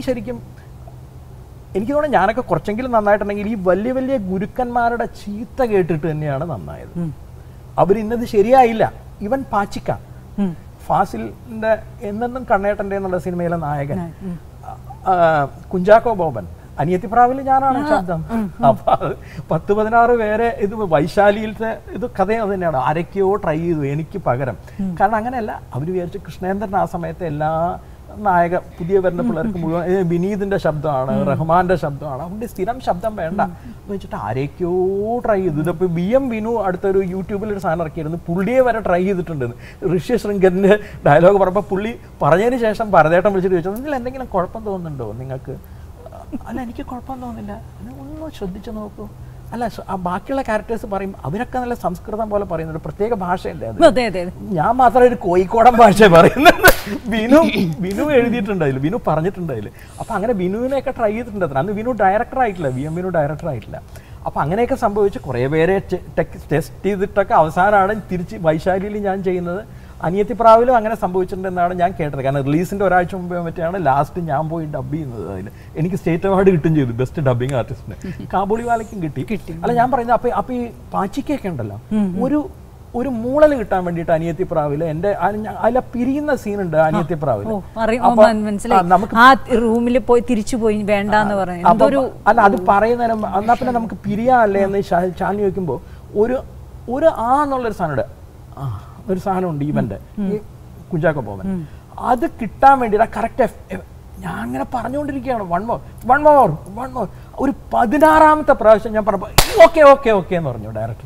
ശരിക്കും എനിക്ക് തോന്നുന്നു ഞാനൊക്കെ കുറച്ചെങ്കിലും നന്നായിട്ടുണ്ടെങ്കിൽ ഈ വലിയ വലിയ ഗുരുക്കന്മാരുടെ ചീത്ത കേട്ടിട്ട് തന്നെയാണ് നന്നായത് അവർ ഇന്നത് ശരിയായില്ല ഇവൻ പാച്ചിക്ക ഫാസിലിന്റെ എന്നെന്നും കണ്ണേട്ടന്റെ എന്നുള്ള സിനിമയിലെ നായകൻ ആ, കുഞ്ചാക്കോ ബോബൻ അനിയത്തിപ്രാവിൽ ഞാനാണ് ശബ്ദം അപ്പൊ അത് പത്ത് പതിനാറ് പേരെ ഇത് വൈശാലിയിലത്തെ ഇത് കഥയും അത് തന്നെയാണ് ആരൊക്കെയോ ട്രൈ ചെയ്തു എനിക്ക് പകരം കാരണം അങ്ങനെയല്ല അവർ വിചാരിച്ചു കൃഷ്ണേന്ദ്രൻ ആ സമയത്ത് എല്ലാ നായക പുതിയ വരുന്ന പിള്ളേർക്ക് മുഴുവൻ ഏ, വിനീതിന്റെ ശബ്ദമാണ് റഹ്മാന്റെ ശബ്ദമാണ് അതുകൊണ്ട് സ്ഥിരം ശബ്ദം വേണ്ട എന്ന് വെച്ചിട്ട് ആരൊക്കെയോ ട്രൈ ചെയ്തു ഇതിപ്പോ ബി എം വിനു അടുത്തൊരു യൂട്യൂബിൽ ഒരു സാധനം ഇറക്കിയിരുന്നു പുള്ളിയെ വരെ ട്രൈ ചെയ്തിട്ടുണ്ടെന്ന് ഋഷി ശൃംഗന്റെ ഡയലോഗ് പറഞ്ഞപ്പോൾ പുള്ളി പറഞ്ഞതിന് ശേഷം ഭരതേട്ടൻ വിളിച്ചിട്ട് ചോദിച്ചു നിങ്ങൾ എന്തെങ്കിലും കുഴപ്പം തോന്നുന്നുണ്ടോ നിങ്ങൾക്ക് അല്ല എനിക്ക് കുഴപ്പം തോന്നുന്നില്ല നിങ്ങൾ ഒന്ന് ശ്രദ്ധിച്ചു നോക്കൂ അല്ല സ- ആ ബാക്കിയുള്ള ക്യാരക്ടേഴ്സ് പറയും അവരൊക്കെ നല്ല സംസ്കൃതം പോലെ പറയുന്നത് ഒരു പ്രത്യേക ഭാഷയല്ലേ അത് അതെ അതെ അതെ ഞാൻ മാത്രം ഒരു കോഴിക്കോടൻ ഭാഷ പറയുന്നത് ബിനു ബിനു എഴുതിയിട്ടുണ്ട് അതിൽ ബിനു പറഞ്ഞിട്ടുണ്ട് അതിൽ അപ്പൊ അങ്ങനെ ബിനുവിനെയൊക്കെ ട്രൈ ചെയ്തിട്ടുണ്ട് അത്ര അന്ന് ബിനു ഡയറക്ടർ ആയിട്ടില്ല വി എം ബിനു ഡയറക്ടർ ആയിട്ടില്ല അപ്പൊ അങ്ങനെയൊക്കെ സംഭവിച്ച് കുറേ പേരെ ടെസ്റ്റ് ചെയ്തിട്ടൊക്കെ അവസാനമാണ് തിരിച്ച് വൈശാലിയിൽ ഞാൻ ചെയ്യുന്നത് അനിയത്തിപ്രാവിലും അങ്ങനെ സംഭവിച്ചിട്ടുണ്ടെന്നാണ് ഞാൻ കേട്ടത് കാരണം റിലീസിന്റെ ഒരാഴ്ച മുമ്പേ മറ്റാണ് ലാസ്റ്റ് ഞാൻ പോയി ഡബ് ചെയ്യുന്നത് അതിന് എനിക്ക് സ്റ്റേറ്റ് അവാർഡ് കിട്ടും ചെയ്തു ബെസ്റ്റ് ഡബിങ് ആർട്ടിസ്റ്റിന് കാബൂളിവാലയ്ക്കും കിട്ടി അല്ല ഞാൻ പറയുന്നത് അപ്പൊ അപ്പൊ ഈ പാച്ചിക്കൊക്കെ ഉണ്ടല്ലോ ഒരു ഒരു മൂളൽ കിട്ടാൻ വേണ്ടിയിട്ട് അനിയത്തിപ്രാവില് എന്റെ അതിലെ പിരിയുന്ന സീനുണ്ട് അനിയത്തിപ്രാവില് ഓ അറിയാം അപ്പൊ, ആ, മനസ്സിലായി നമുക്ക് ആ റൂമിൽ പോയി തിരിച്ചു പോയി വേണ്ടാന്ന് പറഞ്ഞു അപ്പൊ എന്തൊരു അല്ല അത് പറയുന്നതിന് മുമ്പ് എന്നാ പിന്നെ നമുക്ക് പിരിയാല്ലേ എന്ന് ശാ- ശാലിനി ചോദിക്കുമ്പോ ഒരു ഒരു ആ എന്നുള്ളൊരു സാധനം ആ ഒരു സാധനം ഉണ്ട് ഇവന്റെ ഈ കുഞ്ചാക്കോ പോവൻ അത് കിട്ടാൻ വേണ്ടിയിട്ട് കറക്റ്റ് ഞാൻ അങ്ങനെ പറഞ്ഞുകൊണ്ടിരിക്കുകയാണ് one more one more one more ഒരു പതിനാറാമത്തെ പ്രാവശ്യം ഞാൻ പറഞ്ഞപ്പോ ഓക്കെ ഓക്കെ ഓക്കെ എന്ന് പറഞ്ഞു ഡയറക്ടർ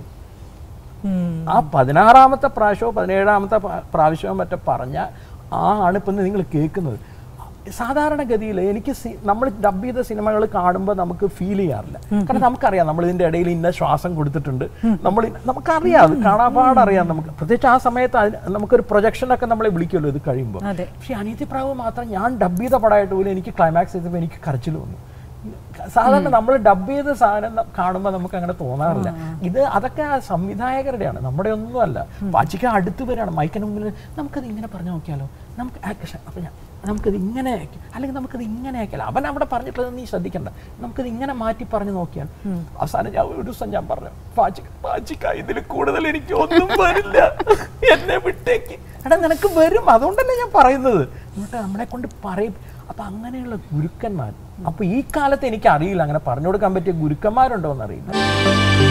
ആ പതിനാറാമത്തെ പ്രാവശ്യമോ പതിനേഴാമത്തെ പ്ര- പ്രാവശ്യമോ മറ്റോ പറഞ്ഞ ആ ആണ് ഇപ്പം നിങ്ങൾ കേൾക്കുന്നത് സാധാരണഗതിയിൽ എനിക്ക് സി- നമ്മൾ ഡബ് ചെയ്ത സിനിമകൾ കാണുമ്പോൾ നമുക്ക് ഫീൽ ചെയ്യാറില്ല കാരണം നമുക്കറിയാം നമ്മൾ ഇതിന്റെ ഇടയിൽ ഇന്ന ശ്വാസം കൊടുത്തിട്ടുണ്ട് നമ്മൾ ഇ- നമുക്കറിയാം അത് കാണാപാടറിയാം നമുക്ക് പ്രത്യേകിച്ച് ആ സമയത്ത് അതിന് നമുക്കൊരു പ്രൊജക്ഷനൊക്കെ നമ്മളെ വിളിക്കുമല്ലോ ഇത് കഴിയുമ്പോൾ അതെ പക്ഷേ അനിയത്തിപ്രാവ് മാത്രം ഞാൻ ഡബ് ചെയ്ത പടമായിട്ട് പോലും എനിക്ക് ക്ലൈമാക്സ് ചെയ്തപ്പോൾ എനിക്ക് കരച്ചിൽ വന്നു സാധാരണ നമ്മൾ ഡബ് ചെയ്ത സാധനം ന- കാണുമ്പോൾ നമുക്ക് അങ്ങനെ തോന്നാറില്ല ഇത് അതൊക്കെ ആ സംവിധായകരുടെയാണ് നമ്മുടെ ഒന്നുമല്ല പാച്ചിക്ക് അടുത്ത് വരികയാണ് മൈക്കിന് മുമ്പിൽ നമുക്കത് ഇങ്ങനെ പറഞ്ഞു നോക്കിയാലോ നമുക്ക് ആക്ഷൻ അപ്പം ഞാൻ നമുക്കത് ഇങ്ങനെ ആക്കി അല്ലെങ്കിൽ നമുക്കത് ഇങ്ങനെ ആക്കിയാലോ അവൻ അവിടെ പറഞ്ഞിട്ടുള്ളത് നീ ശ്രദ്ധിക്കണ്ട നമുക്കത് ഇങ്ങനെ മാറ്റി പറഞ്ഞു നോക്കിയാൽ അവസാനം ഞാൻ ഒരു ദിവസം ഞാൻ പറഞ്ഞു പാച്ചിക്ക പാച്ചിക്ക ഇതിൽ കൂടുതൽ എനിക്ക് ഒന്നും വരില്ല എന്നെ വിട്ടേക്ക് എടാ നിനക്ക് വരും അതുകൊണ്ടല്ലേ ഞാൻ പറയുന്നത് എന്നിട്ട് നമ്മളെ കൊണ്ട് പറയും അപ്പൊ അങ്ങനെയുള്ള ഗുരുക്കന്മാർ അപ്പൊ ഈ കാലത്ത് എനിക്ക് അറിയില്ല അങ്ങനെ പറഞ്ഞു കൊടുക്കാൻ പറ്റിയ ഗുരുക്കന്മാരുണ്ടോ എന്നറിയില്ല